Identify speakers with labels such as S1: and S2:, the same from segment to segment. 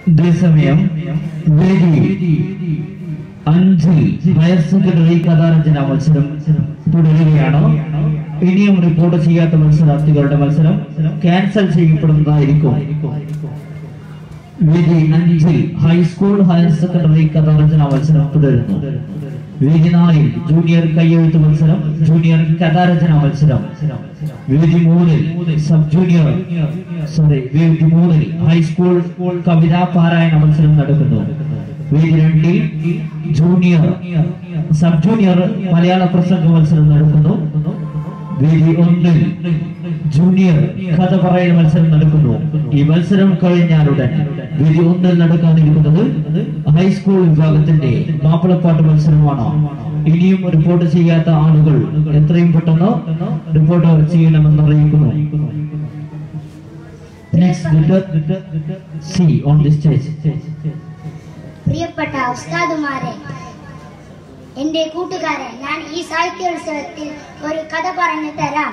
S1: അതേസമയം വേദി അഞ്ചിൽ ഹയർ സെക്കൻഡറി കഥാരചന മത്സരം തുടരുകയാണ് ഇനിയും റിപ്പോർട്ട് ചെയ്യാത്ത മത്സരാർത്ഥികളുടെ മത്സരം ക്യാൻസൽ ചെയ്യപ്പെടുന്നതായിരിക്കും വേദി അഞ്ചിൽ ഹൈസ്കൂൾ ഹയർ സെക്കൻഡറി കഥാരചന മത്സരം തുടരുന്നു വേദി നാലിൽ ജൂനിയർ കയ്യെഴുത്ത് മത്സരം ജൂനിയർ കഥാരചന മത്സരം വേദി മൂന്നിൽ സബ് ജൂനിയർ സോറി വേദി മൂന്നിൽ ഹൈസ്കൂൾ കവിതാ പാരായണ മത്സരം നടക്കുന്നു വേദി രണ്ടിൽ ജൂനിയർ സബ് ജൂനിയർ മലയാള പ്രസംഗ മത്സരം നടക്കുന്നു വേദി ഒന്നിൽ ജൂനിയർ കഥ പറയുന്ന മത്സരം നടക്കുന്നു ഈ മത്സരം കഴിഞ്ഞാലുടൻ വേദി ഒന്നിൽ നടക്കാനിരിക്കുന്നത് ഹൈസ്കൂൾ വിഭാഗത്തിന്റെ മാപ്പിളപ്പാട്ട് മത്സരമാണ് ഇനിയും റിപ്പോർട്ട് ചെയ്യാത്ത ആളുകൾ എത്രയും പെട്ടെന്ന് റിപ്പോർട്ട് ചെയ്യണമെന്ന് അറിയിക്കുന്നു next see on the stage
S2: പ്രിയപ്പെട്ട ഉസ്താദുമാരെ എന്റെ കൂട്ടുകാരെ ഞാൻ ഈ സാഹിത്യോത്സവത്തിൽ ഒരു കഥ പറഞ്ഞു തരാം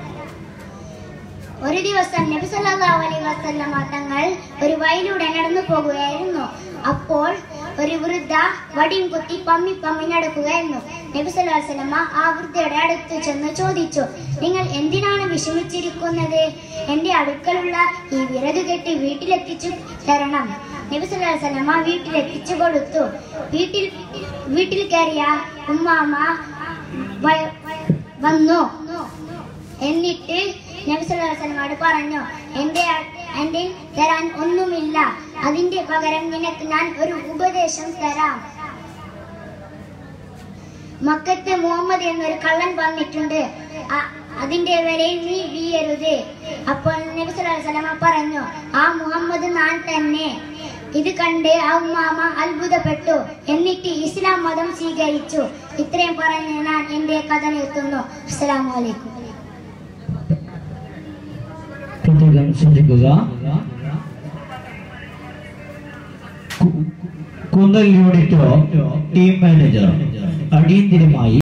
S2: ഒരു ദിവസം നബി സല്ലല്ലാഹു അലൈഹി വസല്ലമ തങ്ങൾ ഒരു വയലൂടെ നടന്നു പോകുകയായിരുന്നു അപ്പോൾ ഒരു വൃദ്ധ വടിയും കുത്തി പമ്മി പമ്മി നടക്കുകയായിരുന്നു നബി സല്ലല്ലാഹു അലൈഹി വസല്ലമ ആ വൃദ്ധയുടെ അടുത്ത് ചെന്ന് ചോദിച്ചു നിങ്ങൾ എന്തിനാണ് വിഷമിച്ചിരിക്കുന്നത് എന്റെ അടുക്കലുള്ള ഈ വിറക് കെട്ടി വീട്ടിലെത്തിച്ചു തരണം നബി സല്ലല്ലാഹു അലൈഹി വസല്ലമ വീട്ടിലെത്തിച്ചു കൊടുത്തു വീട്ടിൽ വീട്ടിൽ കയറിയ ഉമ്മാമ വ- വന്നു എന്നിട്ട് നബി സല്ലല്ലാഹു അലൈഹി വസല്ലമയോട് പറഞ്ഞു എന്റെ അ- എന്റെ തരാൻ ഒന്നുമില്ല അതിന്റെ പകരം നിനക്ക് ഞാൻ ഒരു ഉപദേശം തരാം മക്കത്ത് മുഹമ്മദ് എന്നൊരു കള്ളൻ വന്നിട്ടുണ്ട് അ- അതിന്റെ വിലയിൽ നീ വീയരുത് അപ്പോൾ നബി സല്ലല്ലാഹു അലൈഹി വസല്ലമ പറഞ്ഞു ആ മുഹമ്മദ് ഞാൻ തന്നെ ഇത് കണ്ട് ആ ഉമ്മാമ അത്ഭുതപ്പെട്ടു എന്നിട്ട് ഇസ്ലാം മതം സ്വീകരിച്ചു ഇത്രയും പറഞ്ഞ് ഞാൻ എന്റെ കഥ നിർത്തുന്നു അസ്സലാമു അലൈക്കും
S1: പ്രത്യേകം ശ്രദ്ധിക്കുക കു- കുന്നൽ യൂണിറ്റോ ടീം മാനേജർ അടിയന്തിരമായി